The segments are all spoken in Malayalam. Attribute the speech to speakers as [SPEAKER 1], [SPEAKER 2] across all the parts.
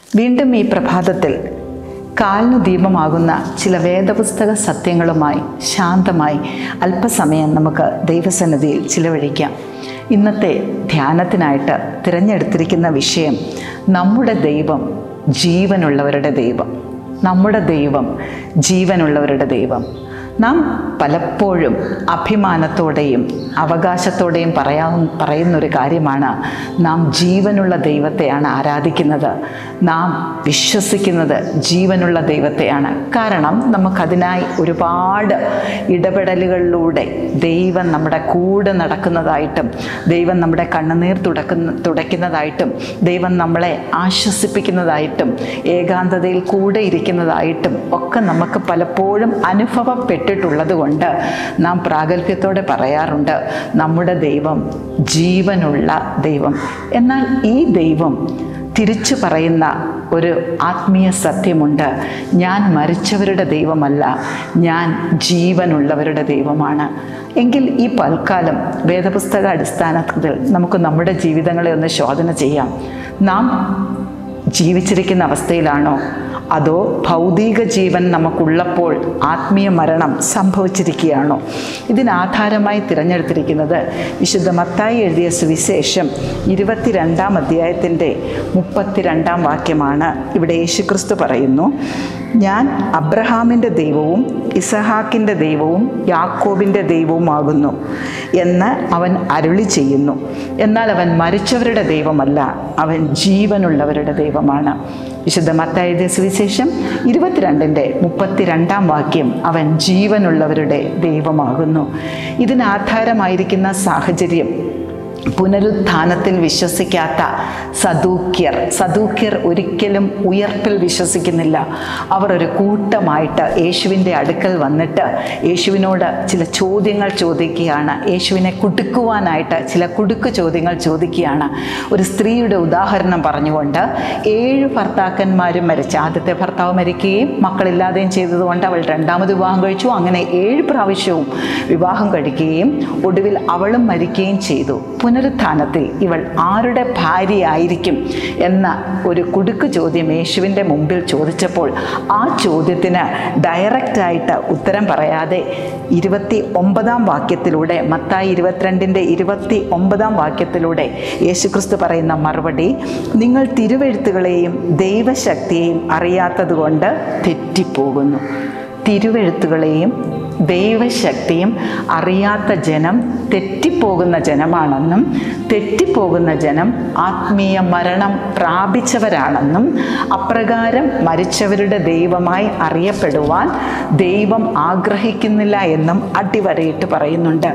[SPEAKER 1] വീണ്ടും ഈ പ്രഭാതത്തിൽ കാലിനു ദീപമാകുന്ന ചില വേദപുസ്തക സത്യങ്ങളുമായി ശാന്തമായി അല്പസമയം നമുക്ക് ദൈവസന്നിധിയിൽ ചിലവഴിക്കാം ഇന്നത്തെ ധ്യാനത്തിനായിട്ട് തിരഞ്ഞെടുത്തിരിക്കുന്ന വിഷയം നമ്മുടെ ദൈവം ജീവനുള്ളവരുടെ ദൈവം നമ്മുടെ ദൈവം ജീവനുള്ളവരുടെ ദൈവം നാം പലപ്പോഴും അഭിമാനത്തോടെയും അവകാശത്തോടെയും പറയാ പറയുന്നൊരു കാര്യമാണ് നാം ജീവനുള്ള ദൈവത്തെയാണ് ആരാധിക്കുന്നത് നാം വിശ്വസിക്കുന്നത് ജീവനുള്ള ദൈവത്തെയാണ് കാരണം നമുക്കതിനായി ഒരുപാട് ഇടപെടലുകളിലൂടെ ദൈവം നമ്മുടെ കൂടെ നടക്കുന്നതായിട്ടും ദൈവം നമ്മുടെ കണ്ണുനീർ തുടക്കുന്ന തുടയ്ക്കുന്നതായിട്ടും ദൈവം നമ്മളെ ആശ്വസിപ്പിക്കുന്നതായിട്ടും ഏകാന്തതയിൽ കൂടെ ഇരിക്കുന്നതായിട്ടും ഒക്കെ നമുക്ക് പലപ്പോഴും അനുഭവപ്പെട്ടിട്ടുള്ളത് കൊണ്ട് നാം പ്രാഗൽഭ്യത്തോടെ പറയാറുണ്ട് നമ്മുടെ ദൈവം ജീവനുള്ള ദൈവം എന്നാൽ ഈ ദൈവം തിരിച്ചു പറയുന്ന ഒരു ആത്മീയ സത്യമുണ്ട് ഞാൻ മരിച്ചവരുടെ ദൈവമല്ല ഞാൻ ജീവനുള്ളവരുടെ ദൈവമാണ് എങ്കിൽ ഈ പൽക്കാലം വേദപുസ്തക അടിസ്ഥാനത്തിൽ നമുക്ക് നമ്മുടെ ജീവിതങ്ങളെ ഒന്ന് ശോധന ചെയ്യാം നാം ജീവിച്ചിരിക്കുന്ന അവസ്ഥയിലാണോ അതോ ഭൗതിക ജീവൻ നമുക്കുള്ളപ്പോൾ ആത്മീയ മരണം സംഭവിച്ചിരിക്കുകയാണോ ഇതിനാധാരമായി തിരഞ്ഞെടുത്തിരിക്കുന്നത് വിശുദ്ധ മത്തായി എഴുതിയ സുവിശേഷം ഇരുപത്തിരണ്ടാം അധ്യായത്തിൻ്റെ മുപ്പത്തിരണ്ടാം വാക്യമാണ് ഇവിടെ യേശുക്രിസ്തു പറയുന്നു ഞാൻ അബ്രഹാമിൻ്റെ ദൈവവും ഇസഹാക്കിൻ്റെ ദൈവവും യാക്കോബിൻ്റെ ദൈവവുമാകുന്നു എന്ന് അവൻ അരുളി ചെയ്യുന്നു എന്നാൽ അവൻ മരിച്ചവരുടെ ദൈവമല്ല അവൻ ജീവനുള്ളവരുടെ ദൈവമാണ് വിശുദ്ധ മത്തായ സുവിശേഷം ഇരുപത്തിരണ്ടിൻ്റെ മുപ്പത്തിരണ്ടാം വാക്യം അവൻ ജീവനുള്ളവരുടെ ദൈവമാകുന്നു ഇതിനാധാരമായിരിക്കുന്ന സാഹചര്യം പുനരുത്ഥാനത്തിൽ വിശ്വസിക്കാത്ത സദൂക്യർ സദൂക്യർ ഒരിക്കലും ഉയർപ്പിൽ വിശ്വസിക്കുന്നില്ല അവർ ഒരു കൂട്ടമായിട്ട് യേശുവിൻ്റെ അടുക്കൽ വന്നിട്ട് യേശുവിനോട് ചില ചോദ്യങ്ങൾ ചോദിക്കുകയാണ് യേശുവിനെ കുടുക്കുവാനായിട്ട് ചില കുടുക്ക് ചോദ്യങ്ങൾ ചോദിക്കുകയാണ് ഒരു സ്ത്രീയുടെ ഉദാഹരണം പറഞ്ഞുകൊണ്ട് ഏഴ് ഭർത്താക്കന്മാരും മരിച്ചു ആദ്യത്തെ ഭർത്താവ് മരിക്കുകയും മക്കളില്ലാതെയും ചെയ്തതുകൊണ്ട് അവൾ രണ്ടാമത് വിവാഹം കഴിച്ചു അങ്ങനെ ഏഴ് പ്രാവശ്യവും വിവാഹം കഴിക്കുകയും ഒടുവിൽ അവളും മരിക്കുകയും ചെയ്തു പുനരുത്ഥാനത്തിൽ ഇവൾ ആരുടെ ഭാര്യയായിരിക്കും എന്ന ഒരു കുടുക്ക് ചോദ്യം യേശുവിൻ്റെ മുമ്പിൽ ചോദിച്ചപ്പോൾ ആ ചോദ്യത്തിന് ഡയറക്റ്റായിട്ട് ഉത്തരം പറയാതെ ഇരുപത്തി ഒമ്പതാം വാക്യത്തിലൂടെ മത്തായി ഇരുപത്തിരണ്ടിൻ്റെ ഇരുപത്തി ഒമ്പതാം വാക്യത്തിലൂടെ യേശുക്രിസ്തു പറയുന്ന മറുപടി നിങ്ങൾ തിരുവെഴുത്തുകളെയും ദൈവശക്തിയെയും അറിയാത്തതുകൊണ്ട് തെറ്റിപ്പോകുന്നു തിരുവെഴുത്തുകളെയും ദൈവശക്തിയും അറിയാത്ത ജനം തെറ്റിപ്പോകുന്ന ജനമാണെന്നും തെറ്റിപ്പോകുന്ന ജനം ആത്മീയ മരണം പ്രാപിച്ചവരാണെന്നും അപ്രകാരം മരിച്ചവരുടെ ദൈവമായി അറിയപ്പെടുവാൻ ദൈവം ആഗ്രഹിക്കുന്നില്ല എന്നും അടിവരയിട്ട് പറയുന്നുണ്ട്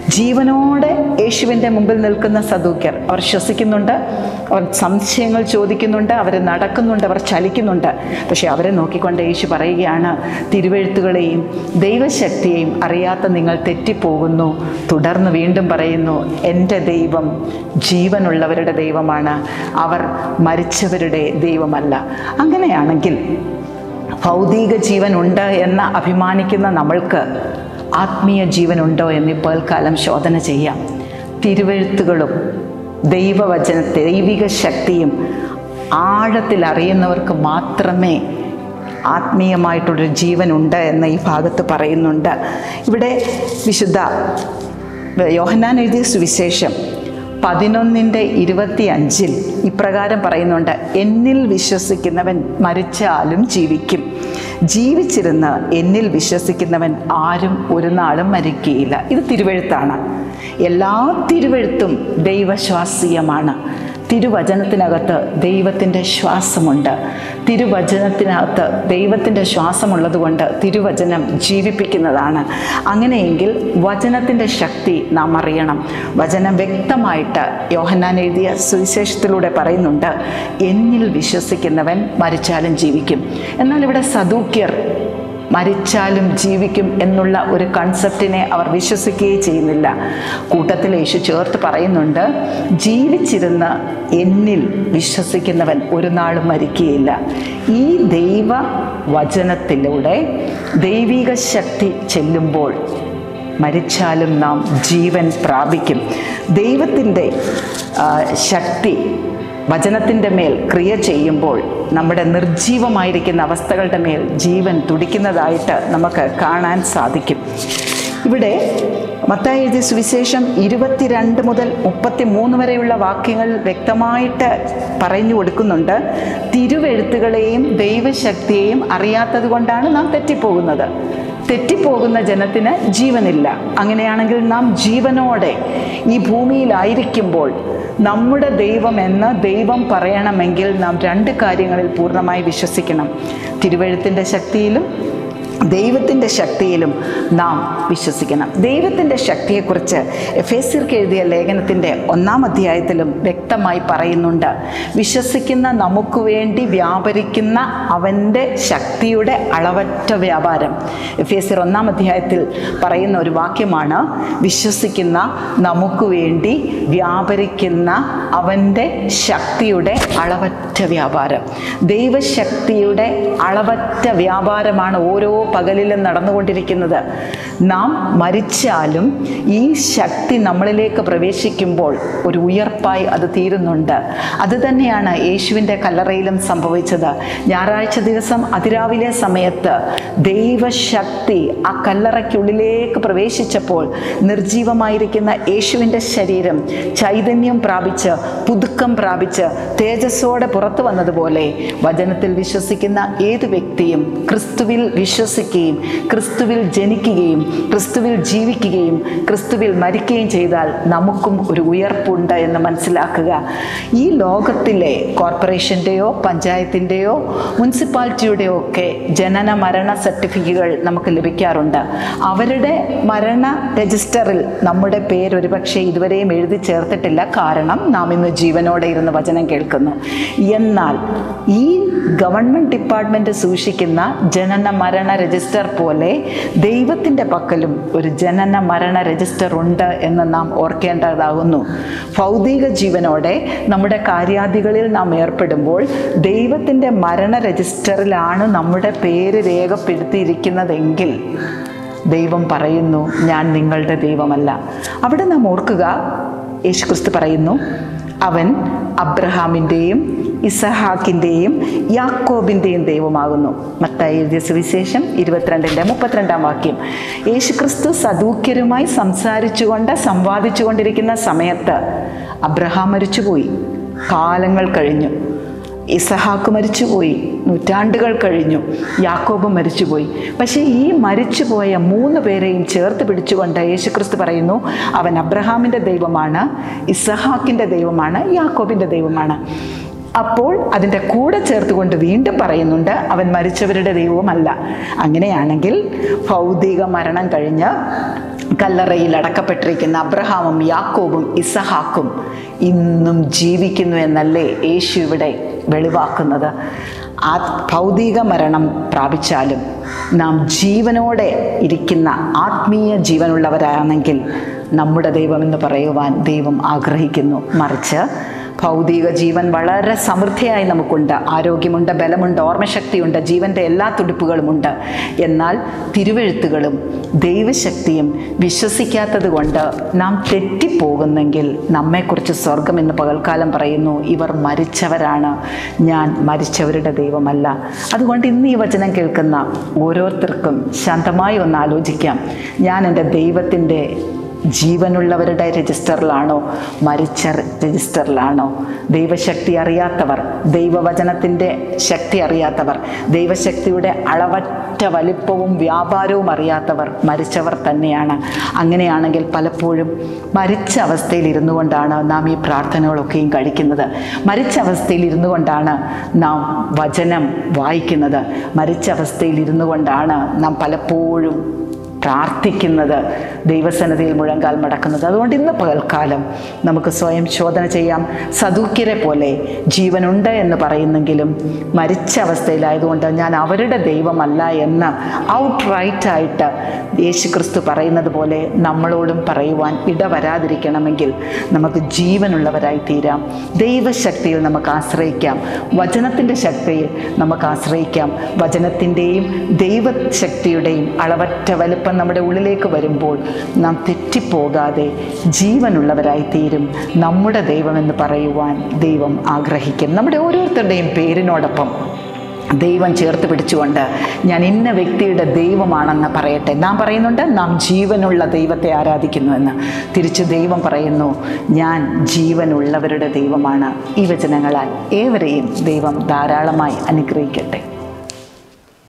[SPEAKER 1] ജീവനോടെ യേശുവിൻ്റെ മുമ്പിൽ നിൽക്കുന്ന സദൂക്യർ അവർ ശ്വസിക്കുന്നുണ്ട് അവർ സംശയങ്ങൾ ചോദിക്കുന്നുണ്ട് അവർ നടക്കുന്നുണ്ട് അവർ ചലിക്കുന്നുണ്ട് പക്ഷേ അവരെ നോക്കിക്കൊണ്ട് യേശു പറയുകയാണ് തിരുവെഴുത്തുകളെയും ദൈവശക്തിയെയും അറിയാത്ത നിങ്ങൾ തെറ്റിപ്പോകുന്നു തുടർന്ന് വീണ്ടും പറയുന്നു എൻ്റെ ദൈവം ജീവനുള്ളവരുടെ ദൈവമാണ് അവർ മരിച്ചവരുടെ ദൈവമല്ല അങ്ങനെയാണെങ്കിൽ ഭൗതിക ജീവനുണ്ട് എന്ന് അഭിമാനിക്കുന്ന നമ്മൾക്ക് ആത്മീയ ജീവനുണ്ടോ എന്ന് ഇപ്പോൾ കാലം ശോധന ചെയ്യാം തിരുവെഴുത്തുകളും ദൈവവചന ദൈവിക ശക്തിയും ആഴത്തിൽ അറിയുന്നവർക്ക് മാത്രമേ ആത്മീയമായിട്ടുള്ളൊരു ജീവനുണ്ട് എന്ന് ഈ ഭാഗത്ത് പറയുന്നുണ്ട് ഇവിടെ വിശുദ്ധ യോഹന്നാൻ എഴുതിയ സുവിശേഷം പതിനൊന്നിൻ്റെ ഇരുപത്തി അഞ്ചിൽ ഇപ്രകാരം പറയുന്നുണ്ട് എന്നിൽ വിശ്വസിക്കുന്നവൻ മരിച്ചാലും ജീവിക്കും ജീവിച്ചിരുന്ന് എന്നിൽ വിശ്വസിക്കുന്നവൻ ആരും ഒരു നാളും മരിക്കുകയില്ല ഇത് തിരുവെഴുത്താണ് എല്ലാ തിരുവെഴുത്തും ദൈവശ്വാസീയമാണ് തിരുവചനത്തിനകത്ത് ദൈവത്തിൻ്റെ ശ്വാസമുണ്ട് തിരുവചനത്തിനകത്ത് ദൈവത്തിൻ്റെ ശ്വാസമുള്ളതുകൊണ്ട് തിരുവചനം ജീവിപ്പിക്കുന്നതാണ് അങ്ങനെയെങ്കിൽ വചനത്തിൻ്റെ ശക്തി നാം അറിയണം വചനം വ്യക്തമായിട്ട് യോഹന്നാൻ എഴുതിയ സുവിശേഷത്തിലൂടെ പറയുന്നുണ്ട് എന്നിൽ വിശ്വസിക്കുന്നവൻ മരിച്ചാലും ജീവിക്കും എന്നാൽ ഇവിടെ സദൂക്യർ മരിച്ചാലും ജീവിക്കും എന്നുള്ള ഒരു കൺസെപ്റ്റിനെ അവർ വിശ്വസിക്കുകയേ ചെയ്യുന്നില്ല കൂട്ടത്തിൽ യേശു ചേർത്ത് പറയുന്നുണ്ട് ജീവിച്ചിരുന്ന് എന്നിൽ വിശ്വസിക്കുന്നവൻ ഒരു നാളും മരിക്കുകയില്ല ഈ ദൈവ വചനത്തിലൂടെ ദൈവിക ശക്തി ചെല്ലുമ്പോൾ മരിച്ചാലും നാം ജീവൻ പ്രാപിക്കും ദൈവത്തിൻ്റെ ആ, ശക്തി വചനത്തിൻ്റെ മേൽ ക്രിയ ചെയ്യുമ്പോൾ നമ്മുടെ നിർജീവമായിരിക്കുന്ന അവസ്ഥകളുടെ മേൽ ജീവൻ തുടിക്കുന്നതായിട്ട് നമുക്ക് കാണാൻ സാധിക്കും ഇവിടെ മത്തായി എഴുതിയ സുവിശേഷം ഇരുപത്തിരണ്ട് മുതൽ മുപ്പത്തി മൂന്ന് വരെയുള്ള വാക്യങ്ങൾ വ്യക്തമായിട്ട് പറഞ്ഞു കൊടുക്കുന്നുണ്ട് തിരുവെഴുത്തുകളെയും ദൈവശക്തിയെയും അറിയാത്തത് കൊണ്ടാണ് നാം തെറ്റിപ്പോകുന്നത് തെറ്റിപ്പോകുന്ന ജനത്തിന് ജീവനില്ല അങ്ങനെയാണെങ്കിൽ നാം ജീവനോടെ ഈ ഭൂമിയിലായിരിക്കുമ്പോൾ നമ്മുടെ ദൈവം എന്ന് ദൈവം പറയണമെങ്കിൽ നാം രണ്ട് കാര്യങ്ങളിൽ പൂർണ്ണമായി വിശ്വസിക്കണം തിരുവഴുത്തിൻ്റെ ശക്തിയിലും ദൈവത്തിൻ്റെ ശക്തിയിലും നാം വിശ്വസിക്കണം ദൈവത്തിൻ്റെ ശക്തിയെക്കുറിച്ച് എഫേസിർക്ക് എഴുതിയ ലേഖനത്തിൻ്റെ ഒന്നാം അധ്യായത്തിലും വ്യക്തമായി പറയുന്നുണ്ട് വിശ്വസിക്കുന്ന നമുക്ക് വേണ്ടി വ്യാപരിക്കുന്ന അവൻ്റെ ശക്തിയുടെ അളവറ്റ വ്യാപാരം എഫേസിർ ഒന്നാം അധ്യായത്തിൽ പറയുന്ന ഒരു വാക്യമാണ് വിശ്വസിക്കുന്ന നമുക്ക് വേണ്ടി വ്യാപരിക്കുന്ന അവൻ്റെ ശക്തിയുടെ അളവറ്റ വ്യാപാരം ദൈവശക്തിയുടെ അളവറ്റ വ്യാപാരമാണ് ഓരോ പകലിലും നടന്നുകൊണ്ടിരിക്കുന്നത് നാം മരിച്ചാലും ഈ ശക്തി നമ്മളിലേക്ക് പ്രവേശിക്കുമ്പോൾ ഒരു ഉയർപ്പായി അത് തീരുന്നുണ്ട് അത് തന്നെയാണ് യേശുവിൻ്റെ കല്ലറയിലും സംഭവിച്ചത് ഞായറാഴ്ച ദിവസം അതിരാവിലെ സമയത്ത് ദൈവശക്തി ആ കല്ലറയ്ക്കുള്ളിലേക്ക് പ്രവേശിച്ചപ്പോൾ നിർജീവമായിരിക്കുന്ന യേശുവിൻ്റെ ശരീരം ചൈതന്യം പ്രാപിച്ച് പുതുക്കം പ്രാപിച്ച് തേജസ്സോടെ പുറത്തു വന്നതുപോലെ വചനത്തിൽ വിശ്വസിക്കുന്ന ഏത് വ്യക്തിയും ക്രിസ്തുവിൽ വിശ്വസിക്കുകയും ക്രിസ്തുവിൽ ജനിക്കുകയും ക്രിസ്തുവിൽ ജീവിക്കുകയും ക്രിസ്തുവിൽ മരിക്കുകയും ചെയ്താൽ നമുക്കും ഒരു ഉയർപ്പുണ്ട് എന്ന് മനസ്സിലാക്കുക ഈ ലോകത്തിലെ കോർപ്പറേഷൻ്റെയോ പഞ്ചായത്തിൻ്റെയോ മുനിസിപ്പാലിറ്റിയുടെയോ ഒക്കെ ജനന മരണ സർട്ടിഫിക്കറ്റുകൾ നമുക്ക് ലഭിക്കാറുണ്ട് അവരുടെ മരണ രജിസ്റ്ററിൽ നമ്മുടെ പേര് ഒരുപക്ഷെ ഇതുവരെയും എഴുതി ചേർത്തിട്ടില്ല കാരണം നാം ഇന്ന് ജീവനോടെ ഇരുന്ന് വചനം കേൾക്കുന്നു എന്നാൽ ഈ ഗവൺമെൻറ് ഡിപ്പാർട്ട്മെൻറ്റ് സൂക്ഷിക്കുന്ന ജനന മരണ രജിസ്റ്റർ പോലെ ദൈവത്തിൻ്റെ പക്കലും ഒരു ജനന മരണ രജിസ്റ്റർ ഉണ്ട് എന്ന് നാം ഓർക്കേണ്ടതാകുന്നു ഭൗതിക ജീവനോടെ നമ്മുടെ കാര്യാദികളിൽ നാം ഏർപ്പെടുമ്പോൾ ദൈവത്തിൻ്റെ മരണ രജിസ്റ്ററിലാണ് നമ്മുടെ പേര് രേഖപ്പെടുത്തിയിരിക്കുന്നതെങ്കിൽ ദൈവം പറയുന്നു ഞാൻ നിങ്ങളുടെ ദൈവമല്ല അവിടെ നാം ഓർക്കുക യേശുക്രിസ്തു പറയുന്നു അവൻ അബ്രഹാമിൻ്റെയും ഇസഹാക്കിൻ്റെയും യാക്കോബിൻ്റെയും ദൈവമാകുന്നു മത്തായി എഴുതിയ സുവിശേഷം ഇരുപത്തിരണ്ടിൻ്റെ മുപ്പത്തിരണ്ടാം വാക്യം യേശുക്രിസ്തു സദൂക്യരുമായി സംസാരിച്ചുകൊണ്ട് സംവാദിച്ചുകൊണ്ടിരിക്കുന്ന സമയത്ത് അബ്രഹാം മരിച്ചുപോയി കാലങ്ങൾ കഴിഞ്ഞു ഇസഹാക്ക് മരിച്ചുപോയി നൂറ്റാണ്ടുകൾ കഴിഞ്ഞു യാക്കോബ് മരിച്ചുപോയി പക്ഷേ ഈ മരിച്ചുപോയ മൂന്ന് പേരെയും ചേർത്ത് പിടിച്ചുകൊണ്ട് യേശുക്രിസ്തു പറയുന്നു അവൻ അബ്രഹാമിൻ്റെ ദൈവമാണ് ഇസഹാക്കിൻ്റെ ദൈവമാണ് യാക്കോബിൻ്റെ ദൈവമാണ് അപ്പോൾ അതിൻ്റെ കൂടെ ചേർത്തുകൊണ്ട് വീണ്ടും പറയുന്നുണ്ട് അവൻ മരിച്ചവരുടെ ദൈവവുമല്ല അങ്ങനെയാണെങ്കിൽ ഭൗതിക മരണം കഴിഞ്ഞ് കല്ലറയിൽ അടക്കപ്പെട്ടിരിക്കുന്ന അബ്രഹാമും യാക്കോബും ഇസഹാക്കും ഇന്നും ജീവിക്കുന്നു എന്നല്ലേ യേശു ഇവിടെ വെളിവാക്കുന്നത് ആ ഭൗതിക മരണം പ്രാപിച്ചാലും നാം ജീവനോടെ ഇരിക്കുന്ന ആത്മീയ ജീവനുള്ളവരാണെങ്കിൽ നമ്മുടെ ദൈവമെന്ന് പറയുവാൻ ദൈവം ആഗ്രഹിക്കുന്നു മറിച്ച് ഭൗതിക ജീവൻ വളരെ സമൃദ്ധിയായി നമുക്കുണ്ട് ആരോഗ്യമുണ്ട് ബലമുണ്ട് ഓർമ്മശക്തിയുണ്ട് ജീവൻ്റെ എല്ലാ തുടിപ്പുകളുമുണ്ട് എന്നാൽ തിരുവെഴുത്തുകളും ദൈവശക്തിയും വിശ്വസിക്കാത്തത് കൊണ്ട് നാം തെറ്റിപ്പോകുന്നെങ്കിൽ നമ്മെക്കുറിച്ച് സ്വർഗം എന്ന് പകൽക്കാലം പറയുന്നു ഇവർ മരിച്ചവരാണ് ഞാൻ മരിച്ചവരുടെ ദൈവമല്ല അതുകൊണ്ട് ഇന്ന് ഈ വചനം കേൾക്കുന്ന ഓരോരുത്തർക്കും ശാന്തമായി ഒന്ന് ആലോചിക്കാം ഞാൻ എൻ്റെ ദൈവത്തിൻ്റെ ജീവനുള്ളവരുടെ രജിസ്റ്ററിലാണോ മരിച്ച രജിസ്റ്ററിലാണോ ദൈവശക്തി അറിയാത്തവർ ദൈവവചനത്തിൻ്റെ ശക്തി അറിയാത്തവർ ദൈവശക്തിയുടെ അളവറ്റ വലിപ്പവും വ്യാപാരവും അറിയാത്തവർ മരിച്ചവർ തന്നെയാണ് അങ്ങനെയാണെങ്കിൽ പലപ്പോഴും മരിച്ച അവസ്ഥയിൽ ഇരുന്നു കൊണ്ടാണ് നാം ഈ പ്രാർത്ഥനകളൊക്കെയും കഴിക്കുന്നത് മരിച്ച അവസ്ഥയിൽ ഇരുന്നു കൊണ്ടാണ് നാം വചനം വായിക്കുന്നത് മരിച്ച അവസ്ഥയിൽ ഇരുന്നു കൊണ്ടാണ് നാം പലപ്പോഴും പ്രാർത്ഥിക്കുന്നത് ദൈവസന്നതിയിൽ മുഴങ്കാൽ മടക്കുന്നത് അതുകൊണ്ട് ഇന്ന് പകൽക്കാലം നമുക്ക് സ്വയം ശോധന ചെയ്യാം സദൂക്യരെ പോലെ ജീവനുണ്ട് എന്ന് പറയുന്നെങ്കിലും മരിച്ച അവസ്ഥയിലായതുകൊണ്ട് ഞാൻ അവരുടെ ദൈവമല്ല എന്ന് ഔട്ട് റൈറ്റായിട്ട് യേശു ക്രിസ്തു പറയുന്നത് പോലെ നമ്മളോടും പറയുവാൻ ഇടവരാതിരിക്കണമെങ്കിൽ നമുക്ക് ജീവനുള്ളവരായി തീരാം ദൈവശക്തിയിൽ നമുക്ക് ആശ്രയിക്കാം വചനത്തിൻ്റെ ശക്തിയിൽ നമുക്ക് ആശ്രയിക്കാം വചനത്തിൻ്റെയും ദൈവശക്തിയുടെയും അളവറ്റ വലുപ്പ ദൈവസങ്കല്പം നമ്മുടെ ഉള്ളിലേക്ക് വരുമ്പോൾ നാം തെറ്റിപ്പോകാതെ ജീവനുള്ളവരായി തീരും നമ്മുടെ ദൈവമെന്ന് പറയുവാൻ ദൈവം ആഗ്രഹിക്കും നമ്മുടെ ഓരോരുത്തരുടെയും പേരിനോടൊപ്പം ദൈവം ചേർത്ത് പിടിച്ചുകൊണ്ട് ഞാൻ ഇന്ന വ്യക്തിയുടെ ദൈവമാണെന്ന് പറയട്ടെ നാം പറയുന്നുണ്ട് നാം ജീവനുള്ള ദൈവത്തെ ആരാധിക്കുന്നുവെന്ന് തിരിച്ച് ദൈവം പറയുന്നു ഞാൻ ജീവനുള്ളവരുടെ ദൈവമാണ് ഈ വചനങ്ങളാൽ ഏവരെയും ദൈവം ധാരാളമായി അനുഗ്രഹിക്കട്ടെ